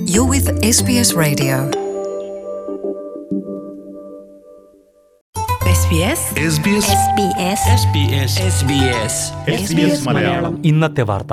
You're with SBS Radio. SBS SBS SBS SBS SBS Malayalam ഇന്നത്തെ വാർത്ത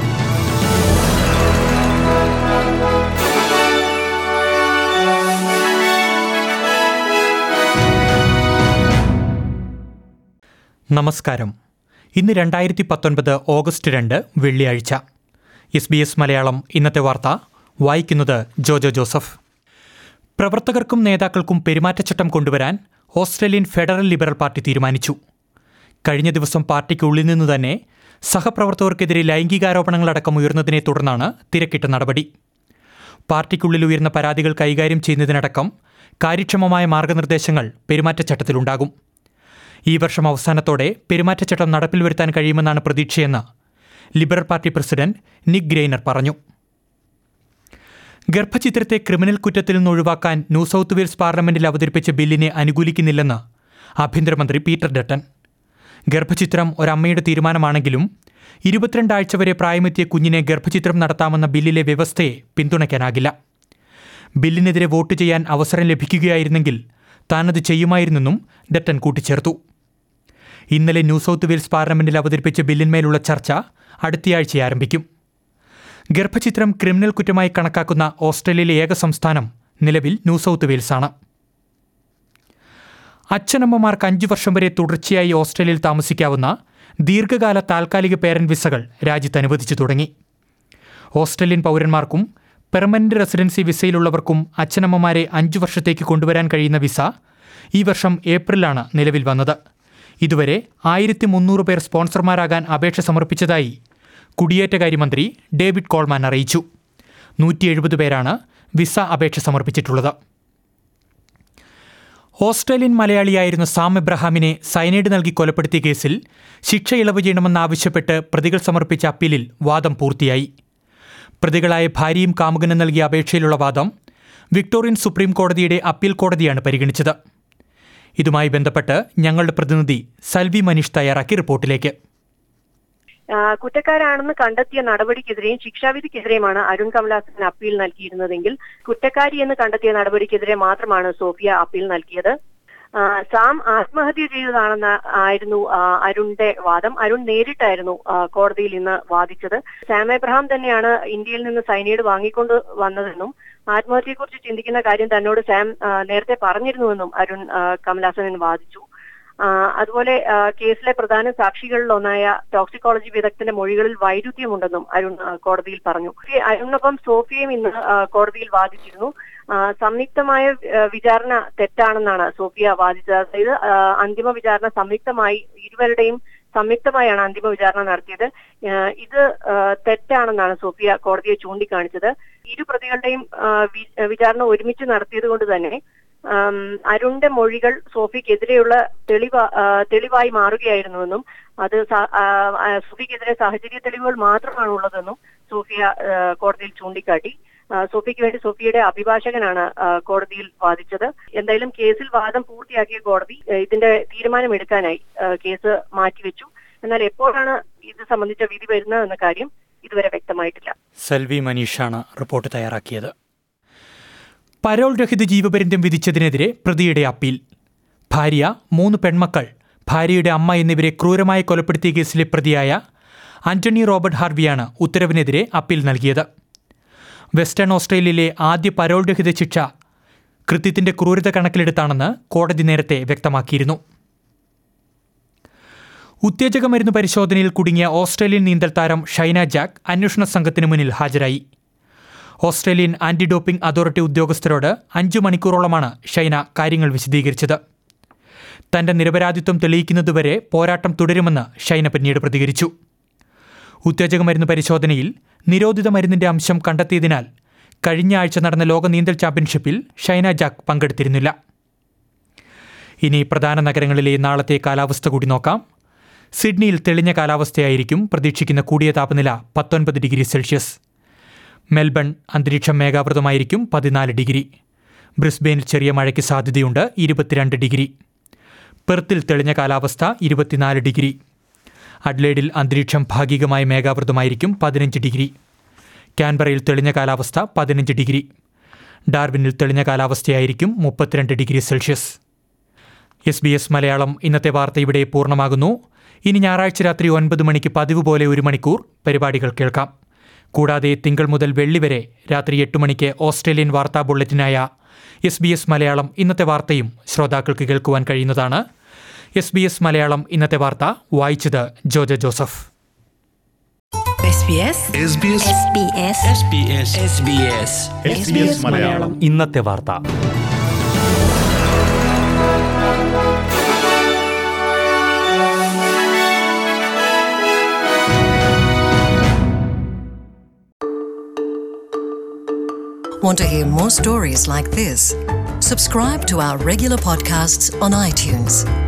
നമസ്കാരം ഇന്ന് രണ്ടായിരത്തി പത്തൊൻപത് ഓഗസ്റ്റ് രണ്ട് വെള്ളിയാഴ്ച എസ് ബി എസ് മലയാളം ഇന്നത്തെ വാർത്ത വായിക്കുന്നത് ജോജോ ജോസഫ് പ്രവർത്തകർക്കും നേതാക്കൾക്കും പെരുമാറ്റച്ചട്ടം കൊണ്ടുവരാൻ ഓസ്ട്രേലിയൻ ഫെഡറൽ ലിബറൽ പാർട്ടി തീരുമാനിച്ചു കഴിഞ്ഞ ദിവസം പാർട്ടിക്കുള്ളിൽ നിന്ന് തന്നെ സഹപ്രവർത്തകർക്കെതിരെ ലൈംഗികാരോപണങ്ങളടക്കം ഉയർന്നതിനെ തുടർന്നാണ് തിരക്കിട്ട നടപടി പാർട്ടിക്കുള്ളിൽ ഉയർന്ന പരാതികൾ കൈകാര്യം ചെയ്യുന്നതിനടക്കം കാര്യക്ഷമമായ മാർഗനിർദ്ദേശങ്ങൾ പെരുമാറ്റച്ചട്ടത്തിലുണ്ടാകും ഈ വർഷം അവസാനത്തോടെ പെരുമാറ്റച്ചട്ടം നടപ്പിൽ വരുത്താൻ കഴിയുമെന്നാണ് പ്രതീക്ഷയെന്ന് liberal party president Nick Greiner പറഞ്ഞു ഗർഭചിത്രത്തെ ക്രിമിനൽ കുറ്റത്തിൽ നിന്ന് ഒഴിവാക്കാൻ ന്യൂ സൗത്ത് വെയിൽസ് പാർലമെന്റിൽ അവതരിപ്പിച്ച ബില്ലിനെ അനുകൂലിക്കുന്നില്ലെന്ന് ആഭ്യന്തരമന്ത്രി പീറ്റർ ഡട്ടൻ ഗർഭചിത്രം ഒരമ്മയുടെ തീരുമാനമാണെങ്കിലും ഇരുപത്തിരണ്ടാഴ്ച വരെ പ്രായമെത്തിയ കുഞ്ഞിനെ ഗർഭചിത്രം നടത്താമെന്ന ബില്ലിലെ വ്യവസ്ഥയെ പിന്തുണയ്ക്കാനാകില്ല ബില്ലിനെതിരെ വോട്ട് ചെയ്യാൻ അവസരം ലഭിക്കുകയായിരുന്നെങ്കിൽ താനത് ചെയ്യുമായിരുന്നെന്നും ഡട്ടൻ കൂട്ടിച്ചേർത്തു ഇന്നലെ ന്യൂ സൗത്ത് വെയിൽസ് പാർലമെന്റിൽ അവതരിപ്പിച്ച ബില്ലിന്മേലുള്ള ചർച്ച അടുത്തയാഴ്ച ആരംഭിക്കും ഗർഭചിത്രം ക്രിമിനൽ കുറ്റമായി കണക്കാക്കുന്ന ഓസ്ട്രേലിയയിലെ ഏക സംസ്ഥാനം നിലവിൽ ന്യൂ സൗത്ത് വെയിൽസാണ് അച്ഛനമ്മമാർക്ക് അഞ്ചു വർഷം വരെ തുടർച്ചയായി ഓസ്ട്രേലിയയിൽ താമസിക്കാവുന്ന ദീർഘകാല താൽക്കാലിക പേരന്റ് വിസകൾ രാജ്യത്ത് അനുവദിച്ചു തുടങ്ങി ഓസ്ട്രേലിയൻ പൗരന്മാർക്കും പെർമനന്റ് റെസിഡൻസി വിസയിലുള്ളവർക്കും അച്ഛനമ്മമാരെ അഞ്ചു വർഷത്തേക്ക് കൊണ്ടുവരാൻ കഴിയുന്ന വിസ ഈ വർഷം ഏപ്രിലാണ് നിലവിൽ വന്നത് ഇതുവരെ ആയിരത്തി മുന്നൂറ് പേർ സ്പോൺസർമാരാകാൻ അപേക്ഷ സമർപ്പിച്ചതായി കുടിയേറ്റകാര്യമന്ത്രി ഡേവിഡ് കോൾമാൻ അറിയിച്ചു നൂറ്റി എഴുപത് പേരാണ് വിസ അപേക്ഷ സമർപ്പിച്ചിട്ടുള്ളത് ഓസ്ട്രേലിയൻ മലയാളിയായിരുന്ന സാം എബ്രഹാമിനെ സൈനൈഡ് നൽകി കൊലപ്പെടുത്തിയ കേസിൽ ശിക്ഷ ഇളവ് ചെയ്യണമെന്നാവശ്യപ്പെട്ട് പ്രതികൾ സമർപ്പിച്ച അപ്പീലിൽ വാദം പൂർത്തിയായി പ്രതികളായ ഭാര്യയും കാമുകനും നൽകിയ അപേക്ഷയിലുള്ള വാദം വിക്ടോറിയൻ സുപ്രീം കോടതിയുടെ അപ്പീൽ കോടതിയാണ് പരിഗണിച്ചത് ഇതുമായി ബന്ധപ്പെട്ട് ഞങ്ങളുടെ പ്രതിനിധി സൽവി മനീഷ് തയ്യാറാക്കിയ റിപ്പോർട്ടിലേക്ക് ആ, കുറ്റക്കാരാണെന്ന് കണ്ടെത്തിയ നടപടിക്കെതിരെയും ശിക്ഷാവിധിക്കെതിരെയുമാണ് അരുൺ കമലാസൻ അപ്പീൽ നൽകിയിരുന്നതെങ്കിൽ കുറ്റക്കാരി എന്ന് കണ്ടെത്തിയ നടപടിക്കെതിരെ മാത്രമാണ് സോഫിയ അപ്പീൽ നൽകിയത് ആ, സാം ആത്മഹത്യ ചെയ്തതാണെന്ന് ആയിരുന്നു ആ, അരുണിന്റെ വാദം അരുൺ നേരിട്ടായിരുന്നു ആ, കോടതിയിൽ ഇന്ന് വാദിച്ചത് സാം എബ്രഹാം തന്നെയാണ് ഇന്ത്യയിൽ നിന്ന് സൈനൈഡ് വാങ്ങിക്കൊണ്ട് വന്നതെന്നും ആത്മഹത്യയെക്കുറിച്ച് ചിന്തിക്കുന്ന കാര്യം തന്നോട് സാം ആ, നേരത്തെ പറഞ്ഞിരുന്നുവെന്നും അരുൺ ആ, കമലാസനൻ വാദിച്ചു ആ, അതുപോലെ ആ, കേസിലെ പ്രധാന സാക്ഷികളിലൊന്നായ ടോക്സിക്കോളജി വിദഗ്ധന്റെ മൊഴികളിൽ വൈരുദ്ധ്യമുണ്ടെന്നും അരുൺ ആ, കോടതിയിൽ പറഞ്ഞു ഈ അരുണിനൊപ്പം സോഫിയയും ഇന്ന് ആ, കോടതിയിൽ വാദിച്ചിരുന്നു ആ, സംയുക്തമായ ആ, വിചാരണ തെറ്റാണെന്നാണ് സോഫിയ വാദിച്ചത് അതായത് ആ, അന്തിമ വിചാരണ സംയുക്തമായി ഇരുവരുടെയും സംയുക്തമായാണ് അന്തിമ വിചാരണ നടത്തിയത് ആ, ഇത് ആ, തെറ്റാണെന്നാണ് സോഫിയ കോടതിയെ ചൂണ്ടിക്കാണിച്ചത് ഇരു പ്രതികളുടെയും ആ, വി- വിചാരണ ഒരുമിച്ച് നടത്തിയത് കൊണ്ട് തന്നെ ആം, അരുണിന്റെ മൊഴികൾ സോഫിക്കെതിരെയുള്ള തെളിവ ആ, തെളിവായി മാറുകയായിരുന്നുവെന്നും അത് സ- ആ, ആ, സോഫിക്കെതിരെ സാഹചര്യ തെളിവുകൾ മാത്രമാണ് ഉള്ളതെന്നും സോഫിയ ആ, കോടതിയിൽ ചൂണ്ടിക്കാട്ടി ആ, സോഫിക്ക് വേണ്ടി സോഫിയയുടെ അഭിഭാഷകനാണ് ആ, കോടതിയിൽ വാദിച്ചത് എന്തായാലും കേസിൽ വാദം പൂർത്തിയാക്കിയ കോടതി ആ, ഇതിന്റെ തീരുമാനമെടുക്കാനായി ആ, കേസ് മാറ്റിവെച്ചു എന്നാൽ എപ്പോഴാണ് ഇത് സംബന്ധിച്ച വിധി വരുന്നത് എന്ന കാര്യം ഇതുവരെ വ്യക്തമായിട്ടില്ല സെൽവി മനീഷാണ് റിപ്പോർട്ട് തയ്യാറാക്കിയത് പരോൾ രഹിത ജീവപര്യന്തം വിധിച്ചതിനെതിരെ പ്രതിയുടെ അപ്പീൽ ഭാര്യ മൂന്ന് പെൺമക്കൾ ഭാര്യയുടെ അമ്മ എന്നിവരെ ക്രൂരമായി കൊലപ്പെടുത്തിയ കേസിലെ പ്രതിയായ ആന്റണി റോബർട്ട് ഹാർവിയാണ് ഉത്തരവിനെതിരെ അപ്പീൽ നൽകിയത് വെസ്റ്റേൺ ഓസ്ട്രേലിയയിലെ ആദ്യ പരോൾ രഹിത ശിക്ഷ കൃത്യത്തിന്റെ ക്രൂരത കണക്കിലെടുത്താണെന്ന് കോടതി നേരത്തെ വ്യക്തമാക്കിയിരുന്നു ഉത്തേജക മരുന്ന് പരിശോധനയിൽ കുടുങ്ങിയ ഓസ്ട്രേലിയൻ നീന്തൽ താരം ഷൈന ജാക്ക് അന്വേഷണ സംഘത്തിന് മുന്നിൽ ഹാജരായി ഓസ്ട്രേലിയൻ ആന്റി ഡോപ്പിംഗ് അതോറിറ്റി ഉദ്യോഗസ്ഥരോട് അഞ്ചു മണിക്കൂറോളമാണ് ഷൈന കാര്യങ്ങൾ വിശദീകരിച്ചത് തന്റെ നിരപരാധിത്വം തെളിയിക്കുന്നതുവരെ പോരാട്ടം തുടരുമെന്ന് ഷൈന പിന്നീട് പ്രതികരിച്ചു ഉത്തേജക മരുന്ന് പരിശോധനയിൽ നിരോധിത മരുന്നിന്റെ അംശം കണ്ടെത്തിയതിനാൽ കഴിഞ്ഞ ആഴ്ച നടന്ന ലോക നീന്തൽ ചാമ്പ്യൻഷിപ്പിൽ ഷൈന ജാക്ക് പങ്കെടുത്തിരുന്നില്ല ഇനി പ്രധാന നഗരങ്ങളിലെ നാളത്തെ കാലാവസ്ഥ കൂടി നോക്കാം സിഡ്നിയിൽ തെളിഞ്ഞ കാലാവസ്ഥയായിരിക്കും പ്രതീക്ഷിക്കുന്ന കൂടിയ താപനില പത്തൊൻപത് ഡിഗ്രി സെൽഷ്യസ് മെൽബൺ അന്തരീക്ഷം മേഘാവൃതമായിരിക്കും പതിനാല് ഡിഗ്രി ബ്രിസ്ബെയിനിൽ ചെറിയ മഴയ്ക്ക് സാധ്യതയുണ്ട് ഇരുപത്തിരണ്ട് ഡിഗ്രി പെർത്തിൽ തെളിഞ്ഞ കാലാവസ്ഥ ഇരുപത്തിനാല് ഡിഗ്രി അഡ്ലേഡിൽ അന്തരീക്ഷം ഭാഗികമായി മേഘാവൃതമായിരിക്കും പതിനഞ്ച് ഡിഗ്രി കാൻബറയിൽ തെളിഞ്ഞ കാലാവസ്ഥ പതിനഞ്ച് ഡിഗ്രി ഡാർവിനിൽ തെളിഞ്ഞ കാലാവസ്ഥയായിരിക്കും മുപ്പത്തിരണ്ട് degree Celsius S B S Malayalam ഇന്നത്തെ വാർത്ത ഇവിടെ പൂർണ്ണമാകുന്നു ഇനി ഞായറാഴ്ച രാത്രി ഒൻപത് മണിക്ക് പതിവ് പോലെ ഒരു മണിക്കൂർ പരിപാടികൾ കേൾക്കാം കൂടാതെ തിങ്കൾ മുതൽ വെള്ളി വരെ രാത്രി എട്ട് മണിക്ക് ഓസ്ട്രേലിയൻ വാർത്താ ബുള്ളറ്റിനായ എസ് ബി എസ് മലയാളം ഇന്നത്തെ വാർത്തയും ശ്രോതാക്കൾക്ക് കേൾക്കുവാൻ കഴിയുന്നതാണ് എസ് ബി എസ് മലയാളം ഇന്നത്തെ വാർത്ത വായിച്ചത് Joja Joseph SBS SBS SBS SBS SBS SBS Malayalam ഇന്നത്തെ വാർത്ത Want to hear more stories like this? Subscribe to our regular podcasts on iTunes.